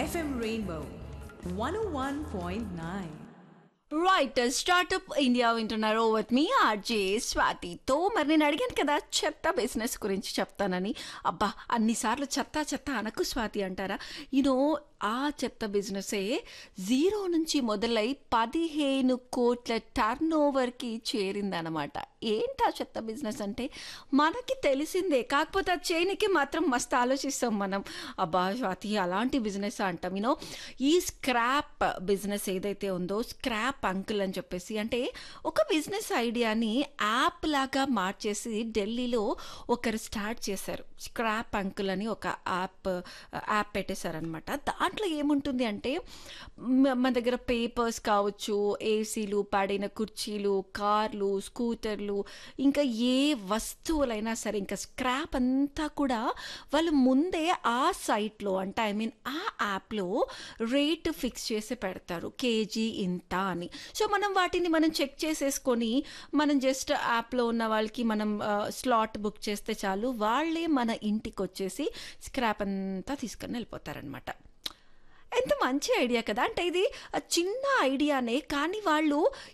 FM Rainbow 101.9. Right startup India వింటున్నారు with మీ RJ స్వాతితో మరి నేను అడిగాను కదా చెత్త బిజినెస్ గురించి చెప్తానని అబ్బా అన్నిసార్లు చెత్త చెత్త అనకు స్వాతి అంటారా యూనో ఆ చెత్త బిజినెసే జీరో నుంచి మొదలై పదిహేను కోట్ల టర్న్ ఓవర్కి చేరిందనమాట ఏంటా చెత్త బిజినెస్ అంటే మనకి తెలిసిందే కాకపోతే ఆ చేయనికి మాత్రం మస్తు ఆలోచిస్తాం మనం అబ్బా స్వాతి అలాంటి బిజినెస్ అంటాం యూనో ఈ స్క్రాప్ బిజినెస్ ఏదైతే ఉందో స్క్రాప్ అంకుల్ అని చెప్పేసి అంటే ఒక బిజినెస్ ఐడియాని యాప్ లాగా మార్చేసి ఢిల్లీలో ఒకరు స్టార్ట్ చేశారు స్క్రాప్ అంకుల్ అని ఒక యాప్ యాప్ పెట్టేశారనమాట దాంట్లో ఏముంటుంది అంటే మ- మన దగ్గర పేపర్స్ కావచ్చు ఏసీలు పాడైన కుర్చీలు కార్లు స్కూటర్లు ఇంకా ఏ వస్తువులైనా సరే ఇంకా స్క్రాప్ అంతా కూడా వాళ్ళు ముందే ఆ సైట్లో అంటే ఐ మీన్ ఆ యాప్లో రేట్ ఫిక్స్ చేసి పెడతారు కేజీ ఇంత అని సో మనం వాటిని మనం చెక్ చేసేసుకొని మనం జస్ట్ యాప్లో ఉన్న వాళ్ళకి మనం స్లాట్ బుక్ చేస్తే చాలు వాళ్ళే మన ఇంటికి వచ్చేసి స్క్రాప్ అంతా తీసుకొని వెళ్ళిపోతారనమాట ఎంత మంచి ఐడియా కదా అంటే ఇది ఆ చిన్న ఐడియానే కానీ వాళ్ళు